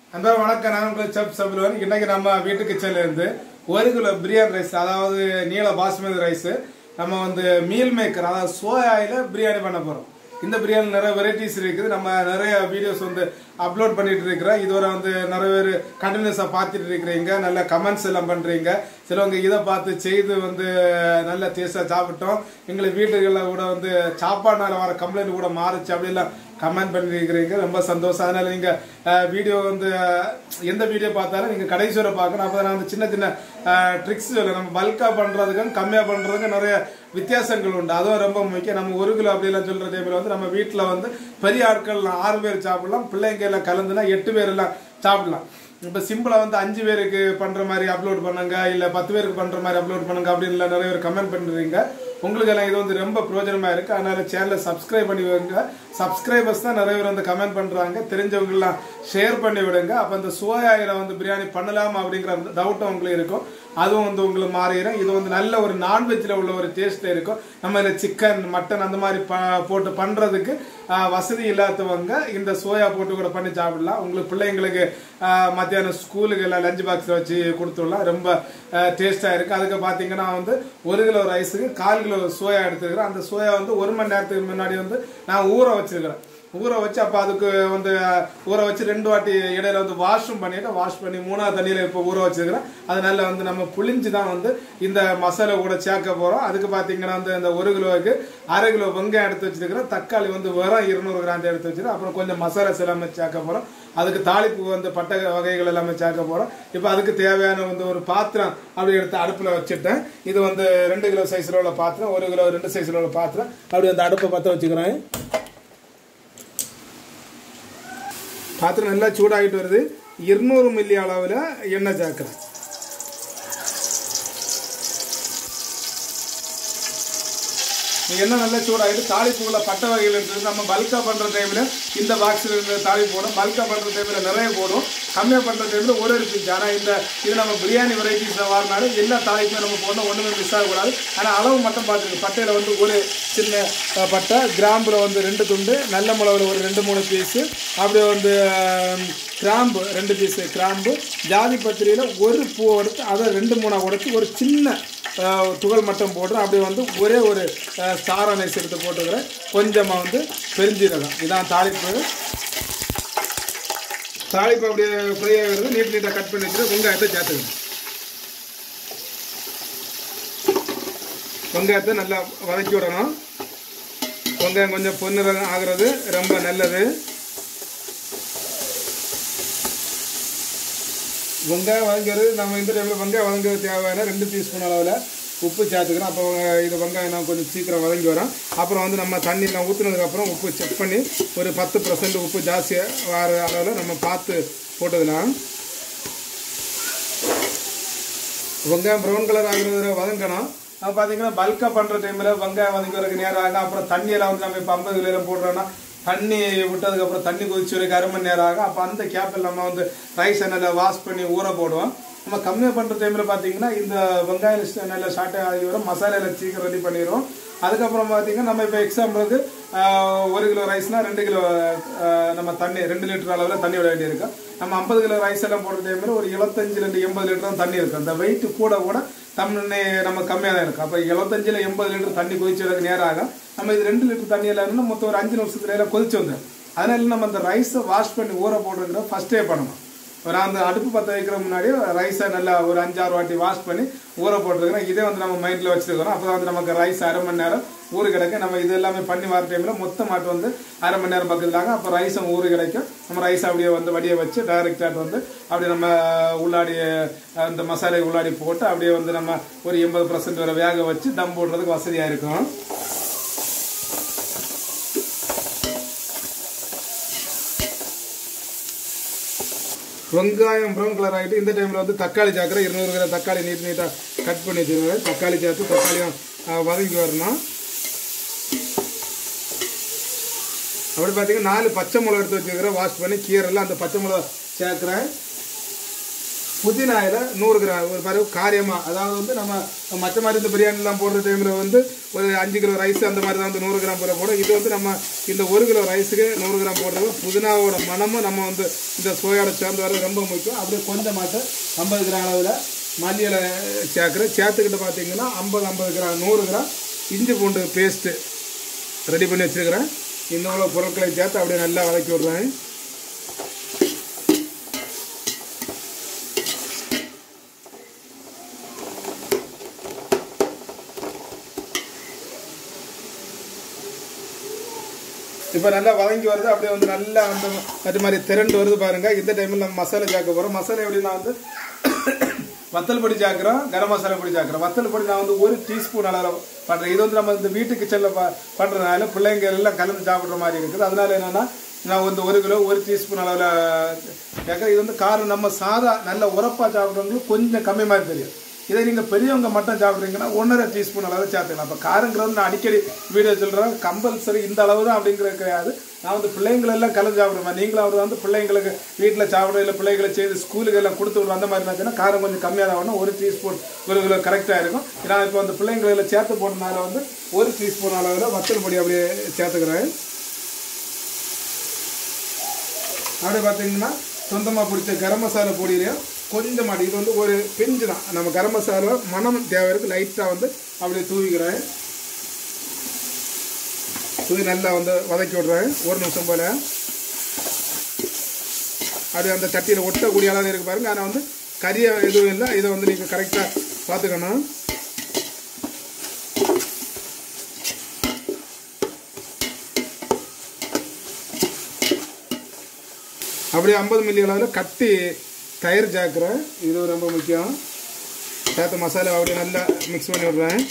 அன்பா வணக்கம் நான் உங்கள் செப் சபுலவன் இன்னைக்கு நம்ம வீட்டு கிச்சன்ல இருந்து ஒரு கிலோ பிரியாணி ரைஸ் அதாவது நீல பாஸ்மதி ரைஸ் நம்ம வந்து மீல் மேக்கர் அதாவது சோயாயில பிரியாணி பண்ண போறோம் இந்த பிரியாணி நிறைய வெரைட்டிஸ் இருக்குது நம்ம நிறைய வீடியோஸ் வந்து அப்லோட் பண்ணிட்டு இருக்கிறோம் இதுவரை வந்து நிறைய பேர் கண்டினியூஸா பார்த்துட்டு இருக்கிறீங்க நல்ல கமெண்ட்ஸ் எல்லாம் பண்றீங்க சிலவங்க இதை பார்த்து செய்து வந்து நல்ல டேஸ்டா சாப்பிட்டோம் எங்களுக்கு வீட்டுகளில் கூட வந்து சாப்பாடுனால வர கம்ப்ளைண்ட் கூட மாறுச்சு அப்படிலாம் கமெண்ட் பண்ணிருக்கிறீங்க ரொம்ப சந்தோஷம் அதனால நீங்க வீடியோ வந்து அஹ், எந்த வீடியோ பார்த்தாலும் நீங்க கடைசி வரை பார்க்கணும் அப்போ நான் வந்து சின்ன சின்ன ட்ரிக்ஸ் நம்ம பல்கா பண்றதுக்கும் கம்மியா பண்றதுக்கும் நிறைய வித்தியாசங்கள் உண்டு அதுவும் ரொம்ப முக்கியம் நம்ம ஒரு கிலோ அப்படிலாம் சொல்ற டைம்ல வந்து நம்ம வீட்டுல வந்து பெரிய ஆட்கள் ஆறு பேர் சாப்பிடலாம் பிள்ளைங்க எல்லாம் கலந்துனா எட்டு பேர் எல்லாம் சாப்பிடலாம் இப்போ சிம்பிளா வந்து அஞ்சு பேருக்கு பண்ற மாதிரி அப்லோட் பண்ணுங்க இல்ல பத்து பேருக்கு பண்ற மாதிரி அப்லோட் பண்ணுங்க அப்படின்னு நிறைய பேர் கமெண்ட் பண்றீங்க உங்களுக்கு எல்லாம் இது வந்து ரொம்ப பிரயோஜனமா இருக்கு அதனால சேனலை சப்ஸ்கிரைப் பண்ணி விடுங்க சப்ஸ்கிரைபர்ஸ் தான் நிறைய பேர் வந்து கமெண்ட் பண்றாங்க தெரிஞ்சவங்க எல்லாம் ஷேர் பண்ணி விடுங்க அப்ப இந்த சுவையாயில வந்து பிரியாணி பண்ணலாம் அப்படிங்கிற டவுட்டும் உங்களுக்கு இருக்கும் அதுவும் வந்து உங்களுக்கு மாறிடும் இது வந்து நல்ல ஒரு நான்வெஜ்ல உள்ள ஒரு டேஸ்ட் இருக்கும் நம்ம இதில் சிக்கன் மட்டன் அந்த மாதிரி ப- போட்டு பண்றதுக்கு ஆஹ், வசதி இல்லாதவங்க இந்த சோயா போட்டு கூட பண்ணி சாப்பிடலாம் உங்களுக்கு பிள்ளைங்களுக்கு ஆஹ், மத்தியானம் ஸ்கூலுக்கு எல்லாம் லஞ்ச் பாக்ஸ்ல வச்சு கொடுத்துடலாம் ரொம்ப டேஸ்டா இருக்கு அதுக்கு பாத்தீங்கன்னா வந்து ஒரு கிலோ ரைஸுக்கு கால் கிலோ சோயா எடுத்துக்கிறேன் அந்த சோயா வந்து ஒரு மணி நேரத்துக்கு முன்னாடி வந்து நான் ஊற வச்சிருக்கிறேன் ஊற வச்சு அப்போ அதுக்கு வந்து அஹ், ஊற வச்சு ரெண்டு வாட்டி இடையில வந்து வாஷும் பண்ணிட்டு வாஷ் பண்ணி மூணாவது தண்ணியில இப்போ ஊற வச்சிருக்கிறேன் அதனால வந்து நம்ம புளிஞ்சு தான் வந்து இந்த மசாலா கூட சேர்க்க போறோம் அதுக்கு பாத்தீங்கன்னா வந்து இந்த ஒரு கிலோவுக்கு அரை கிலோ வெங்காயம் எடுத்து வச்சிருக்கிறேன் தக்காளி வந்து வெறும் இருநூறு கிராம் எடுத்து வச்சிருக்கேன் அப்புறம் கொஞ்சம் மசாலா எல்லாமே சேர்க்க போறோம் அதுக்கு தாளிப்பு வந்து பட்டை வகைகள் எல்லாமே சேர்க்க போறோம் இப்போ அதுக்கு தேவையான வந்து ஒரு பாத்திரம் அப்படி எடுத்து அடுப்புல வச்சுட்டேன் இது வந்து ரெண்டு கிலோ சைஸ்ல உள்ள பாத்திரம் ஒரு கிலோ ரெண்டு சைஸ்ல உள்ள பாத்திரம் அப்படி அந்த அடுப்பை பற்ற வச்சுக்கிறேன் பாத்திரம் நல்லா சூடாகிட்டு வருது இருநூறு மில்லி அளவில் எண்ணெய் சேர்க்குறேன் எண்ணெய் நல்லா சூடாகிட்டு தாளிப்புகளை பட்டை வகைகள் இருக்குது நம்ம பல்கா பண்ணுற டைமில் இந்த பாக்ஸில் இருந்து தாளிப்பு போடும் பல்கா பண்ணுற டைமில் நிறைய போடும் கம்மியாக பண்ணுற டைமில் ஒரு ஒரு பீஸ் ஆனால் இந்த இது நம்ம பிரியாணி வெரைட்டிஸ் வரனால எல்லா தாளிப்புமே நம்ம போடணும் ஒன்றுமே மிஸ் ஆகக்கூடாது ஆனால் அளவு மட்டும் பார்த்துக்கணும் பட்டையில் வந்து ஒரு சின்ன அஹ், பட்டை கிராம்பில் வந்து ரெண்டு துண்டு நல்ல மிளகுல ஒரு ரெண்டு மூணு பீஸு அப்படியே வந்து அஹ், கிராம்பு ரெண்டு பீஸு கிராம்பு ஜாதி பத்திரியில் ஒரு பூ எடுத்து அதை ரெண்டு மூணாக உடைச்சி ஒரு சின்ன அஹ், துகள் மட்டும் போடுறேன் அப்படியே வந்து ஒரே ஒரு அஹ், ஸ்டார் அனைஸ் எடுத்து போட்டுக்கிறேன் கொஞ்சமாக வந்து பெருஞ்சீரகம் இதான் தாளிப்பு தாளிப்பு அப்படியே ஃப்ரை ஆகிறது நீட் நீட்டாக கட் பண்ணி வச்சுட்டு வெங்காயத்தை சேர்த்துக்கணும் வெங்காயத்தை நல்லா வதக்கி விடணும் வெங்காயம் கொஞ்சம் பொன்னிறம் ஆகிறது ரொம்ப நல்லது வெங்காயம் வதங்கிறது நம்ம இந்த டைமில் வெங்காயம் வதங்கிறது தேவையான ரெண்டு டீஸ்பூன் அளவில் உப்பு சேர்த்துக்கிறோம் அப்போ இது வெங்காயம் நான் கொஞ்சம் சீக்கிரம் வதங்கி வரும் அப்புறம் வந்து நம்ம தண்ணியெலாம் ஊற்றுனதுக்கப்புறம் உப்பு செக் பண்ணி ஒரு பத்து பர்சன்ட் உப்பு ஜாஸ்தியாக வர அளவில் நம்ம பார்த்து போட்டதுலாம் வெங்காயம் ப்ரௌன் கலர் ஆகுறது வரை வதங்கணும் அது பார்த்தீங்கன்னா பல்காக பண்ணுற டைமில் வெங்காயம் வதங்கி வரக்கு நேரம் ஆகும் அப்புறம் தண்ணியெல்லாம் வந்து நம்ம இப்போ ஐம்பது கிலோ போடுறோன்னா தண்ணி விட்டதுக்கப்புறம் தண்ணி கொதிச்சு வரைக்கும் அரை மணி நேரம் ஆகும் அப்போ அந்த கேப்பில் நம்ம வந்து ரைஸை நல்லா வாஷ் பண்ணி ஊற போடுவோம் நம்ம கம்மியாக பண்ணுற டைமில் பார்த்தீங்கன்னா இந்த வெங்காயம் லிஸ்ட் நல்லா ஷார்ட் ஆகி வரும் மசாலாவில் சீக்கிரம் ரெடி பண்ணிடுவோம் அதுக்கப்புறம் பார்த்தீங்கன்னா நம்ம இப்போ எக்ஸாம்பிளுக்கு ஒரு கிலோ ரைஸ்னால் ரெண்டு கிலோ ஆஹ், நம்ம தண்ணி ரெண்டு லிட்டர் அளவில் தண்ணி விட வேண்டியிருக்கும் நம்ம ஐம்பது கிலோ ரைஸ் எல்லாம் போடுற டைமில் ஒரு எழுபத்தஞ்சு ரெண்டு எண்பது லிட்டர் தான் தண்ணி இருக்கும் அந்த வெயிட் கூட கூட தண்ணி நம்ம கம்மியாக தான் இருக்கும் அப்போ எழுபத்தஞ்சில் எண்பது லிட்டர் தண்ணி கொதிச்சு வரதுக்கு நேரம் ஆகும் நம்ம இது ரெண்டு லிட்டர் தண்ணி எல்லாம் மொத்தம் ஒரு அஞ்சு நிமிஷத்துல எல்லாம் கொதிச்சு வந்துடும் அதனால நம்ம அந்த ரைஸை வாஷ் பண்ணி ஊற போடுறதுல ஃபர்ஸ்டே பண்ணணும் ஒரு அந்த அடுப்பு பற்ற வைக்கிற முன்னாடி ரைஸை நல்லா ஒரு அஞ்சாறு வாட்டி வாஷ் பண்ணி ஊற போட்டுருக்கிறோம் இதே வந்து நம்ம மைண்டில் வச்சுருக்கிறோம் அப்போ வந்து நமக்கு ரைஸ் அரை மணி நேரம் ஊறு கிடைக்கும் நம்ம இது எல்லாமே பண்ணி வர டைமில் மொத்த மாட்டு வந்து அரை மணி நேரம் பக்கத்துலாங்க அப்போ ரைஸும் ஊறு கிடைக்கும் நம்ம ரைஸ் அப்படியே வந்து வடியை வச்சு டைரெக்டாக வந்து அப்படியே நம்ம உள்ளாடி அந்த மசாலை உள்ளாடி போட்டு அப்படியே வந்து நம்ம ஒரு எண்பது பர்சன்ட் வரை வேக வச்சு தம் போடுறதுக்கு வசதியாக இருக்கும் வெங்காயம் ப்ரௌன் கலர் ஆகிட்டு இந்த டைமில் வந்து தக்காளி சேர்க்குறேன் இருநூறு கிராம் தக்காளி நீட் நீட்டாக கட் பண்ணி வச்சுருவேன் தக்காளி சேர்த்து தக்காளியும் ஆ, வதக்கி வரணும் அப்படி பார்த்தீங்கன்னா நாலு பச்சை மிளகா எடுத்து வச்சுருக்கிறேன் வாஷ் பண்ணி கீரைலாம் அந்த பச்சை மிளகா சேர்க்குறேன் புதினாயில நூறு கிராம் ஒரு பருவு காரியமாக அதாவது வந்து நம்ம மற்ற மாதிரி இந்த பிரியாணிலாம் போடுற டைமில் வந்து ஒரு அஞ்சு கிலோ ரைஸ் அந்த மாதிரி தான் வந்து நூறு கிராம் போட போடும் இது வந்து நம்ம இந்த ஒரு கிலோ ரைஸுக்கு நூறு கிராம் போடுறது புதினாவோட மனமும் நம்ம வந்து இந்த சோயோட சேர்ந்து வர ரொம்ப முக்கியம் அப்படியே கொஞ்சமாட்டு ஐம்பது கிராம் அளவில் மல்லியில் சேர்க்குறேன் சேர்த்துக்கிட்டு பார்த்தீங்கன்னா ஐம்பது ஐம்பது கிராம் நூறு கிராம் இஞ்சி பூண்டு பேஸ்ட்டு ரெடி பண்ணி வச்சுருக்கிறேன் இன்னொரு பொருட்களை சேர்த்து அப்படியே நல்லா வதக்கி விட்றேன் இப்போ நல்லா வதங்கி வருது அப்படியே வந்து நல்லா அந்த அது மாதிரி திரண்டு வருது பாருங்க இந்த டைமில் நம்ம மசாலா சேர்க்க போகிறோம் மசாலா எப்படின்னா வந்து வத்தல் பொடி சேர்க்குறோம் கரம் மசாலா பொடி சேர்க்குறோம் வத்தல் பொடி நான் வந்து ஒரு டீஸ்பூன் அளவில் பண்ணுறேன் இது வந்து நம்ம இந்த வீட்டு கிச்சனில் ப பண்ணுறதுனால பிள்ளைங்க எல்லாம் கலந்து சாப்பிட்ற மாதிரி இருக்குது அதனால என்னென்னா நான் வந்து ஒரு கிலோ ஒரு டீஸ்பூன் அளவில் கேட்குறேன் இது வந்து காரம் நம்ம சாதா நல்ல உரப்பாக சாப்பிட்றவங்களுக்கு கொஞ்சம் கம்மி மாதிரி தெரியும் இதை நீங்கள் பெரியவங்க மட்டும் சாப்பிட்றீங்கன்னா ஒன்றரை டீஸ்பூன் அளவு சேர்த்துக்கலாம் அப்போ காரங்கிறது நான் அடிக்கடி வீடியோ சொல்கிறேன் கம்பல்சரி இந்த அளவு தான் அப்படிங்கிறது கிடையாது நான் வந்து பிள்ளைங்களெல்லாம் கலந்து சாப்பிடுவேன் நீங்களும் அவர் வந்து பிள்ளைங்களுக்கு வீட்டில் சாப்பிட இல்லை பிள்ளைகளை செய்து ஸ்கூலுக்கு எல்லாம் கொடுத்து விடுவோம் அந்த மாதிரி இருந்துச்சுன்னா காரம் கொஞ்சம் கம்மியாக தான் வேணும் ஒரு டீஸ்பூன் ஒரு கிலோ கரெக்டாக இருக்கும் நான் இப்போ வந்து பிள்ளைங்களில் சேர்த்து போட்டனால வந்து ஒரு டீஸ்பூன் அளவில் வத்தல் பொடி அப்படியே சேர்த்துக்கிறேன் அப்படியே பார்த்தீங்கன்னா சொந்தமாக பிடிச்ச கரம் மசாலா பொடியிலையும் கொஞ்சமாக இது வந்து ஒரு பிஞ்சு தான் நம்ம கரம் மசாலா மனம் தேவை இருக்கு லைட்டாக வந்து அப்படியே தூவிக்கிறேன் தூவி நல்லா வந்து வதக்கி விட்றேன் ஒரு நிமிஷம் போல் அப்படியே அந்த சட்டியில் ஒட்டக்கூடிய அளவு இருக்கு பாருங்க ஆனால் வந்து கறியை எதுவும் இல்லை இதை வந்து நீங்கள் கரெக்டாக பார்த்துக்கணும் அப்படியே ஐம்பது மில்லி அளவில் கட்டி தயிர் சேர்க்குறேன் இது ரொம்ப முக்கியம் சேர்த்து மசாலா அப்படியே நல்லா மிக்ஸ் பண்ணி விட்றேன்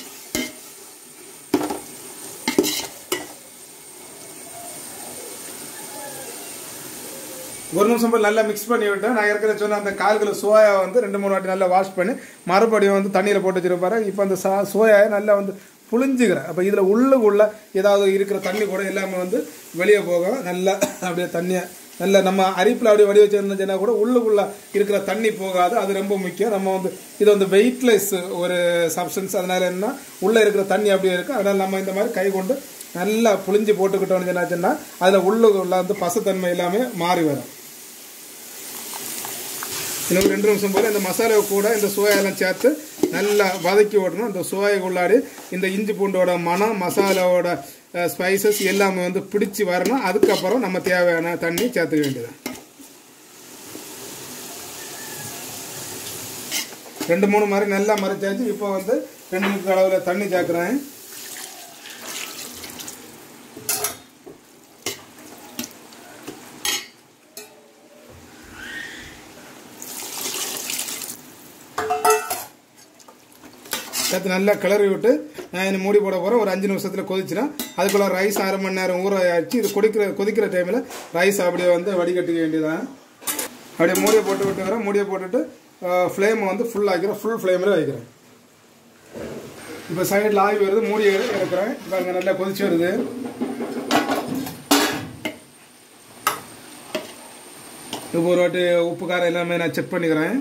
ஒரு நிமிஷம் போய் நல்லா மிக்ஸ் பண்ணி விட்டேன் நான் ஏற்கனவே சொன்ன அந்த கால் கிலோ சோயா வந்து ரெண்டு மூணு வாட்டி நல்லா வாஷ் பண்ணி மறுபடியும் வந்து தண்ணியில் போட்டு வச்சிருப்பாரு இப்போ அந்த சா சோயாயை நல்லா வந்து புளிஞ்சுக்கிறேன் அப்போ இதில் உள்ளுக்குள்ள ஏதாவது இருக்கிற தண்ணி கூட எல்லாமே வந்து வெளியே போகும் நல்லா அப்படியே தண்ணியை நல்ல நம்ம அரிப்பில் அப்படியே வடி வச்சிருந்துச்சுன்னா கூட உள்ளுக்குள்ள இருக்கிற தண்ணி போகாது அது ரொம்ப முக்கியம் நம்ம வந்து இது வந்து வெயிட்லெஸ் ஒரு சப்ஸ்டன்ஸ் அதனால என்ன உள்ளே இருக்கிற தண்ணி அப்படியே இருக்கு அதனால நம்ம இந்த மாதிரி கை கொண்டு நல்லா புளிஞ்சு போட்டுக்கிட்டோம்னு சொன்னாச்சுன்னா அதில் உள்ளுக்குள்ள வந்து பசுத்தன்மை எல்லாமே மாறி வரும் இன்னும் ரெண்டு நிமிஷம் போல இந்த மசாலாவை கூட இந்த சோயாலாம் சேர்த்து நல்லா வதக்கி விடணும் இந்த சோயாக்குள்ளாடி இந்த இஞ்சி பூண்டோட மனம் மசாலாவோட ஸ்பைசஸ் எல்லாமே வந்து பிடிச்சி வரணும் அதுக்கப்புறம் நம்ம தேவையான தண்ணி சேர்த்துக்க வேண்டியது ரெண்டு மூணு மாதிரி நல்லா மறைச்சாச்சு இப்போ வந்து ரெண்டு லிட்டர் அளவில் தண்ணி சேர்க்குறேன் சேர்த்து நல்லா கிளறி விட்டு நான் இன்னும் மூடி போட போகிறேன் ஒரு அஞ்சு நிமிஷத்தில் கொதிச்சுனா அதுக்குள்ளே ரைஸ் அரை மணி நேரம் ஊற ஆச்சு இது கொதிக்கிற கொதிக்கிற டைமில் ரைஸ் அப்படியே வந்து வடிகட்டிக்க வேண்டியதான் அப்படியே மூடியை போட்டு விட்டுக்கிறேன் மூடியை போட்டுட்டு ஃப்ளேமை வந்து ஃபுல் ஆக்கிறேன் ஃபுல் ஃப்ளேமில் வைக்கிறேன் இப்போ சைடில் ஆகி வருது மூடி இறக்குறேன் இப்போ அங்கே நல்லா கொதிச்சு வருது இப்போ ஒரு வாட்டி உப்பு காரம் எல்லாமே நான் செக் பண்ணிக்கிறேன்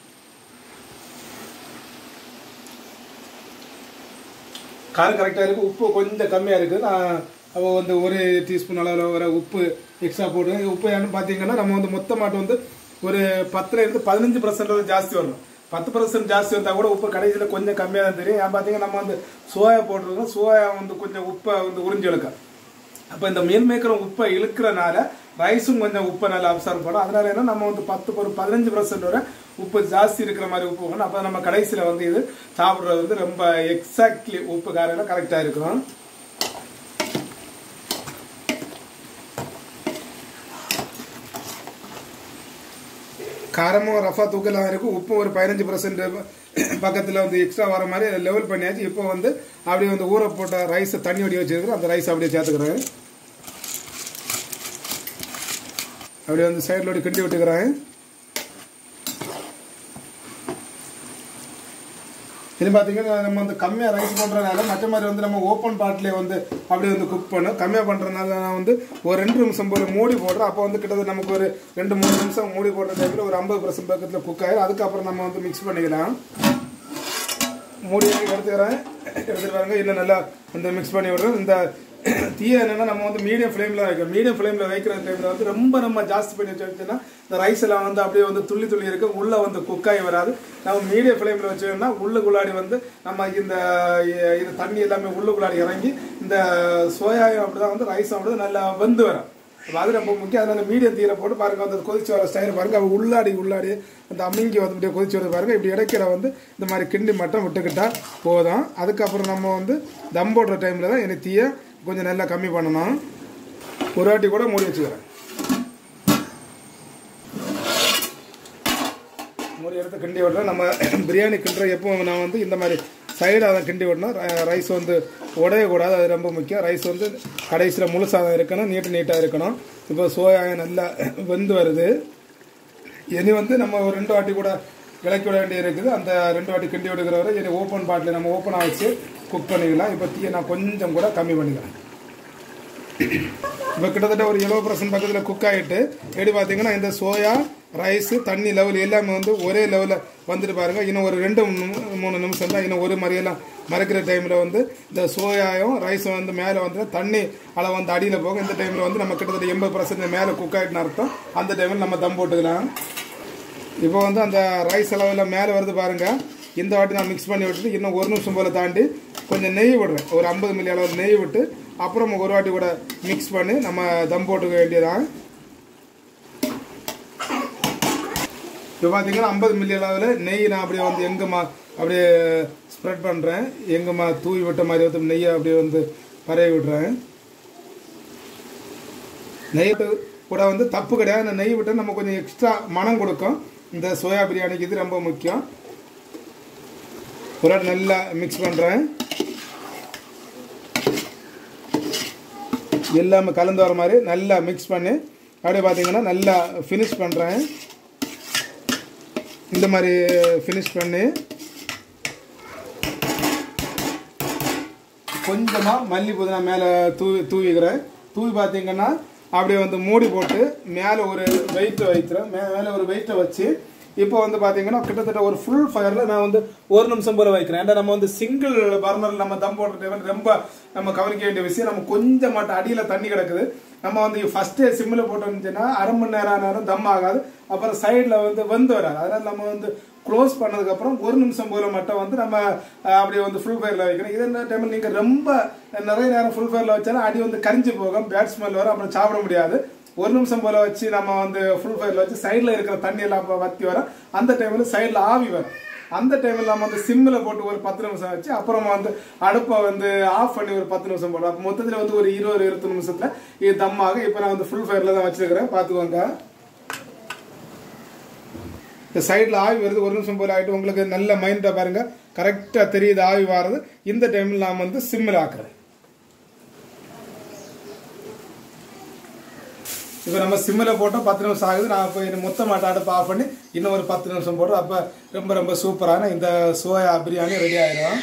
காரம் கரெக்டாக இருக்குது உப்பு கொஞ்சம் கம்மியாக இருக்குது நான் அப்போ வந்து ஒரு டீஸ்பூன் அளவில் வர உப்பு எக்ஸ்ட்ரா போடுவேன் உப்பு ஏன்னு பார்த்தீங்கன்னா நம்ம வந்து மொத்தமாட்டு வந்து ஒரு பத்துல இருந்து பதினஞ்சு பர்சன்ட் வந்து ஜாஸ்தி வரணும் பத்து பர்சன்ட் ஜாஸ்தி வந்தால் கூட உப்பு கடைசியில் கொஞ்சம் கம்மியாக தான் தெரியும் ஏன் பார்த்தீங்கன்னா நம்ம வந்து சோயா போட்டிருக்கோம் சோயா வந்து கொஞ்சம் உப்பை வந்து உறிஞ்சி இழுக்கும் அப்போ இந்த மீல் மேக்கரும் உப்பை இழுக்கிறனால ரைஸும் கொஞ்சம் உப்பை நல்லா அப்சர்வ் பண்ணும் அதனால என்ன நம்ம வந்து பத்து ஒரு பதினஞ்சு பர்சன்ட் வரை உப்பு ஜாஸ்தி இருக்கிற மாதிரி உப்பு போகணும் அப்போ நம்ம கடைசியில் வந்து இது சாப்பிட்றது வந்து ரொம்ப எக்ஸாக்ட்லி உப்பு காரம் கரெக்டாக இருக்கும் காரமும் ரஃபா தூக்கலாக இருக்கும் உப்பும் ஒரு பதினஞ்சு பர்சன்ட் பக்கத்தில் வந்து எக்ஸ்ட்ரா வர மாதிரி லெவல் பண்ணியாச்சு இப்போ வந்து அப்படியே வந்து ஊற போட்ட ரைஸை தண்ணி வடி வச்சிருக்கிறோம் அந்த ரைஸ் அப்படியே சேர்த்துக்கிறேன் அப்படியே வந்து சைடில் ஓடி கிண்டி விட்டுக்கிறேன் இது பார்த்தீங்கன்னா நம்ம வந்து கம்மியாக ரைஸ் பண்ணுறதுனால மற்ற மாதிரி வந்து நம்ம ஓப்பன் பாட்டிலே வந்து அப்படியே வந்து குக் பண்ணோம் கம்மியாக பண்ணுறதுனால நான் வந்து ஒரு ரெண்டு நிமிஷம் போல மூடி போடுறேன் அப்போ வந்து கிட்டத்தட்ட நமக்கு ஒரு ரெண்டு மூணு நிமிஷம் மூடி போடுற டைமில் ஒரு ஐம்பது பர்சன்ட் பக்கத்தில் குக் ஆயிடும் அதுக்கப்புறம் நம்ம வந்து மிக்ஸ் பண்ணிக்கலாம் மூடி எடுத்துக்கிறேன் எடுத்துட்டு பாருங்க இன்னும் நல்லா வந்து மிக்ஸ் பண்ணி விடுறோம் இந்த தீயை என்னன்னா நம்ம வந்து மீடியம் ஃப்ளேமில் வைக்கிறோம் மீடியம் ஃப்ளேமில் வைக்கிற டைமில் வந்து ரொம்ப நம்ம ஜாஸ்தி பண்ணி வச்சுன்னா இந்த ரைஸ் எல்லாம் வந்து அப்படியே வந்து துள்ளி துள்ளி இருக்கு உள்ளே வந்து குக்காகி வராது நம்ம மீடியம் ஃப்ளேமில் வச்சோம்னா உள்ளுக்குள்ளாடி வந்து நம்ம இந்த இ- இது தண்ணி எல்லாமே உள்ளுக்குள்ளாடி இறங்கி இந்த சோயாயும் அப்படிதான் வந்து ரைஸும் அப்படிதான் நல்லா வெந்து வரும் அப்ப அது ரொம்ப முக்கியம் அதனால மீடியம் தீரை போட்டு பாருங்க அந்த கொதிச்சு வர ஸ்டைல் பாருங்க அவ உள்ளாடி உள்ளாடி அந்த அம்மிங்கி வந்து இப்படியே கொதிச்சு வருது பாருங்க இப்படி இடைக்கிற வந்து இந்த மாதிரி கிண்டி மட்டும் விட்டுக்கிட்டா போதும் அதுக்கப்புறம் நம்ம வந்து தம் போடுற டைமில் தான் எனக்கு தீயை கொஞ்சம் நல்லா கம்மி பண்ணணும் ஒரு வாட்டி கூட மூடி வச்சுக்கிறேன் மூடி எடுத்து கிண்டி விடுறேன் நம்ம பிரியாணி கிண்டுற எப்போ நான் வந்து இந்த மாதிரி சைடு அதை கிண்டி விடணும் ர- ரைஸ் வந்து உடையக்கூடாது அது ரொம்ப முக்கியம் ரைஸ் வந்து கடைசியில் முழுசாக இருக்கணும் நீட்டு நீட்டாக இருக்கணும் இப்போ சோயா நல்லா வெந்து வருது இனி வந்து நம்ம ஒரு ரெண்டு வாட்டி கூட விளக்கி விட வேண்டியது இருக்குது அந்த ரெண்டு வாட்டி கிண்டி விடுக்கிற வரை இனி ஓப்பன் பாட்டில் நம்ம ஓப்பனாக வச்சு குக் பண்ணிக்கலாம் இப்போ தீயை நான் கொஞ்சம் கூட கம்மி பண்ணிக்கிறேன் இப்போ கிட்டத்தட்ட ஒரு எழுபது பர்சன்ட் பக்கத்தில் குக் ஆகிட்டு எப்படி பார்த்தீங்கன்னா இந்த சோயா ரைஸ் தண்ணி லெவல் எல்லாமே வந்து ஒரே லெவலில் வந்துட்டு பாருங்க இன்னும் ஒரு ரெண்டு மூணு- மூணு நிமிஷம் தான் இன்னும் ஒரு மாதிரியெல்லாம் மறைக்கிற டைமில் வந்து இந்த சோயாயும் ரைஸும் வந்து மேலே வந்து தண்ணி அளவு வந்து அடியில் போகும் இந்த டைமில் வந்து நம்ம கிட்டத்தட்ட எண்பது பர்சன்ட் மேலே குக் ஆகிட்டுன்னு அர்த்தம் அந்த டைமில் நம்ம தம் போட்டுக்கலாம் இப்போ வந்து அந்த ரைஸ் அளவில் மேலே வருது பாருங்க இந்த வாட்டி நான் மிக்ஸ் பண்ணி விட்டுட்டு இன்னும் ஒரு நிமிஷம் போல தாண்டி கொஞ்சம் நெய் விடுறேன் ஒரு ஐம்பது மில்லி அளவு நெய் விட்டு அப்புறம் ஒரு வாட்டி கூட மிக்ஸ் பண்ணி நம்ம தம் போட்டுக்க வேண்டியதான் இப்போ பார்த்தீங்கன்னா ஐம்பது மில்லி அளவில் நெய் நான் அப்படியே வந்து எங்கம்மா அப்படியே ஸ்ப்ரெட் பண்ணுறேன் எங்கம்மா தூவி விட்ட மாதிரி வந்து நெய்யை அப்படியே வந்து பரவி விடுறேன் நெய் விட்டு கூட வந்து தப்பு கிடையாது அந்த நெய் விட்டு நம்ம கொஞ்சம் எக்ஸ்ட்ரா மனம் கொடுக்கும் இந்த சோயா பிரியாணிக்கு இது ரொம்ப முக்கியம் ஒரு வாட்டி நல்லா மிக்ஸ் பண்ணுறேன் எல்லாமே கலந்து வர மாதிரி நல்லா மிக்ஸ் பண்ணி அப்படியே பார்த்தீங்கன்னா நல்லா ஃபினிஷ் பண்ணுறேன் இந்த மாதிரி ஃபினிஷ் பண்ணி கொஞ்சமாக மல்லி புதினா மேலே தூவி தூவிக்கிறேன் தூவி பார்த்தீங்கன்னா அப்படியே வந்து மூடி போட்டு மேலே ஒரு வெயிட்டை வைக்கிறேன் மே மேலே ஒரு வெயிட்டை வச்சு இப்போ வந்து பார்த்தீங்கன்னா கிட்டத்தட்ட ஒரு ஃபுல் ஃபயரில் நான் வந்து ஒரு நிமிஷம் போல வைக்கிறேன் ஏன்னா நம்ம வந்து சிங்கிள் பர்னரில் நம்ம தம் போடுற டைம் ரொம்ப நம்ம கவனிக்க வேண்டிய விஷயம் நம்ம கொஞ்சம் மட்டும் அடியில் தண்ணி கிடக்குது நம்ம வந்து ஃபஸ்ட்டே சிம்மில் போட்டோம்னுச்சுன்னா அரை மணி நேரம் நேரம் தம் ஆகாது அப்புறம் சைடில் வந்து வெந்து வராது அதனால் நம்ம வந்து க்ளோஸ் பண்ணதுக்கப்புறம் ஒரு நிமிஷம் போல மட்டும் வந்து நம்ம அஹ், அப்படியே வந்து ஃபுல் ஃபயரில் வைக்கணும் இதே டைமில் நீங்கள் ரொம்ப நிறைய நேரம் ஃபுல் ஃபயரில் வச்சாலும் அடி வந்து கரிஞ்சு போகும் பேட் ஸ்மெல் வரும் அப்புறம் சாப்பிட முடியாது ஒரு நிமிஷம் போல வச்சு நம்ம வந்து ஃபுல் ஃபயரில் வச்சு சைடில் இருக்கிற தண்ணி எல்லாம் அப்ப வத்தி வரும் அந்த டைமில் சைடில் ஆவி வரும் அந்த டைமில் நம்ம வந்து சிம்மில் போட்டு ஒரு பத்து நிமிஷம் வச்சு அப்புறமா வந்து அடுப்பை வந்து ஆஃப் பண்ணி ஒரு பத்து நிமிஷம் போடுவோம் அப்போ மொத்தத்தில் வந்து ஒரு இருபது இருபத்தி நிமிஷத்தில் இது தம்மாக இப்போ நான் வந்து ஃபுல் ஃபயரில் தான் வச்சுருக்கிறேன் பார்த்துக்கோங்க இந்த சைடில் ஆவி வருது ஒரு நிமிஷம் போல ஆகிட்டு உங்களுக்கு நல்ல மைண்டாக பாருங்க கரெக்டாக தெரியுது ஆவி வர்றது இந்த டைமில் நான் வந்து சிம்மில் ஆக்குறேன் இப்போ நம்ம சிம்மில் போட்டோம் பத்து நிமிஷம் ஆகுது நான் இப்போ இது மொத்தமாக அடுப்பு ஆஃப் பண்ணி இன்னும் ஒரு பத்து நிமிஷம் போடுறோம் அப்போ ரொம்ப ரொம்ப சூப்பரான இந்த சோயா பிரியாணி ரெடி ஆயிடும்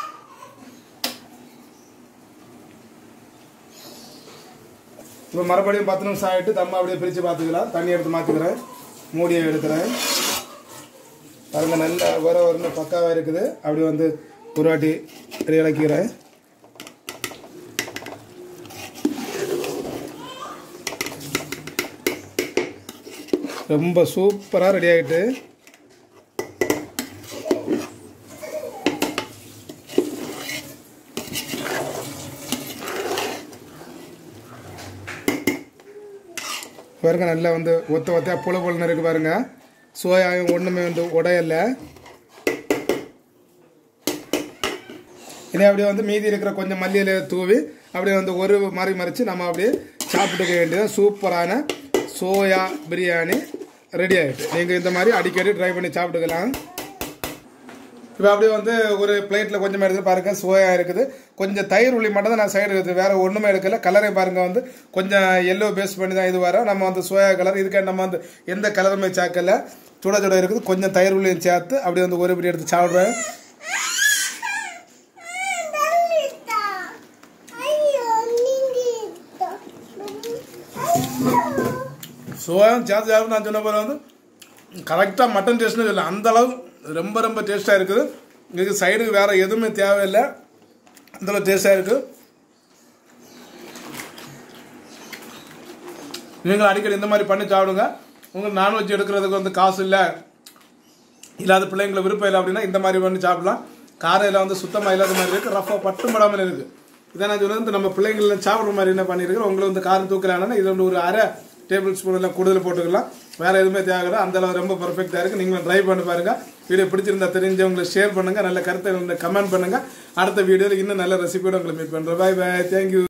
இப்போ மறுபடியும் பத்து நிமிஷம் ஆகிட்டு தம்மா அப்படியே பிரித்து பார்த்துக்கலாம் தண்ணி எடுத்து மாற்றிக்கிறேன் மூடியை எடுக்கிறேன் பாருங்க நல்ல வர வரன்னு பக்காவாக இருக்குது அப்படி வந்து ஒரு வாட்டி இலக்கிறேன் ரொம்ப சூப்பராக ரெடி ஆகிட்டு பாருங்க நல்லா வந்து ஒத்த ஒத்தையா புல புலன்னு இருக்கு பாருங்க சோயாயும் ஒன்றுமே வந்து உடையல இனி அப்படியே வந்து மீதி இருக்கிற கொஞ்சம் மல்லியில தூவி அப்படியே வந்து ஒரு மாதிரி மறைச்சு நம்ம அப்படியே சாப்பிட்டுக்க வேண்டியது சூப்பரான சோயா பிரியாணி ரெடி ஆகிட்டு நீங்கள் இந்த மாதிரி அடிக்கடி ட்ரை பண்ணி சாப்பிட்டுக்கலாம் இப்போ அப்படியே வந்து ஒரு பிளேட்டில் கொஞ்சம் எடுத்து பாருங்க சோயா இருக்குது கொஞ்சம் தயிர் உள்ளி மட்டும் தான் நான் சைடு இருக்குது வேற ஒன்றுமே எடுக்கல கலரை பாருங்க வந்து கொஞ்சம் எல்லோ பேஸ் பண்ணி தான் இது வர நம்ம வந்து சோயா கலர் இதுக்கு நம்ம வந்து எந்த கலருமே சேர்க்கல சுட சுட இருக்குது கொஞ்சம் தயிர் உள்ளியும் சேர்த்து அப்படியே வந்து ஒரு பிடி எடுத்து சாப்பிடுவேன் சோயாவும் சேர்த்து சாப்பிட்டு நான் சொன்ன போல வந்து கரெக்டாக மட்டன் டேஸ்ட்னு சொல்லலாம் அந்த அளவு ரொம்ப ரொம்ப டேஸ்ட்டாக இருக்குது இதுக்கு சைடுக்கு வேறு எதுவுமே தேவையில்லை அந்தளவு டேஸ்ட்டாக இருக்குது நீங்கள் அடிக்கடி இந்த மாதிரி பண்ணி சாப்பிடுங்க உங்களுக்கு நான்வெஜ் எடுக்கிறதுக்கு வந்து காசு இல்லை இல்லாத பிள்ளைங்களை விருப்பம் இல்லை அப்படின்னா இந்த மாதிரி பண்ணி சாப்பிடலாம் காரையில் வந்து சுத்தமாக இல்லாத மாதிரி இருக்குது ரஃபாக பட்டும் படாமல் இருக்குது இதை நான் சொன்னது நம்ம பிள்ளைங்கள சாப்பிட்ற மாதிரி என்ன பண்ணியிருக்கிறோம் உங்களை வந்து காரம் தூக்கலான்னா இது வந்து ஒரு அரை டேபிள் ஸ்பூன் எல்லாம் கூடுதல் போட்டுக்கலாம் வேறு எதுவுமே தேவையில்லை அந்த அளவு ரொம்ப பர்ஃபெக்டாக இருக்குது நீங்களும் ட்ரை பண்ணி பாருங்கள் வீடியோ பிடிச்சிருந்தா தெரிஞ்சவங்களை ஷேர் பண்ணுங்கள் நல்ல கருத்தை கமெண்ட் பண்ணுங்கள் அடுத்த வீடியோவில் இன்னும் நல்ல ரெசிபியோட உங்களை மீட் பண்ணுறேன் பாய் பாய் தேங்க்யூ